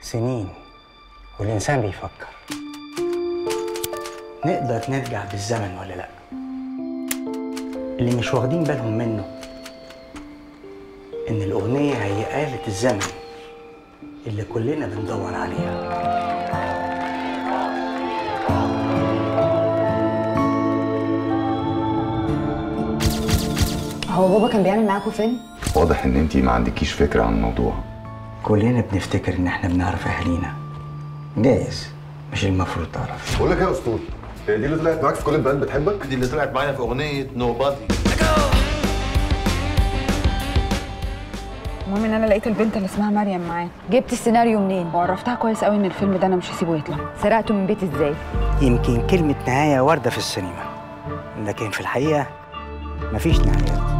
سنين والإنسان بيفكر نقدر نرجع بالزمن ولا لأ اللي مش واخدين بالهم منه إن الأغنية هي آلة الزمن اللي كلنا بندور عليها هو بابا كان بيعمل معاكوا فيلم؟ واضح ان انتي ما عندكيش فكره عن الموضوع كلنا بنفتكر إن إحنا بنعرف أهالينا جايز مش المفروض تعرف بقول لك ايه يا اسطول هي دي اللي طلعت معاك في كل البنات بتحبك دي اللي طلعت معايا في اغنيه نوبادي المهم ان انا لقيت البنت اللي اسمها مريم معاه جبت السيناريو منين؟ وعرفتها كويس قوي ان الفيلم ده انا مش هسيبه يطلع سرقته من بيتي ازاي؟ يمكن كلمة نهاية واردة في السينما لكن في الحقيقة مفيش نهايات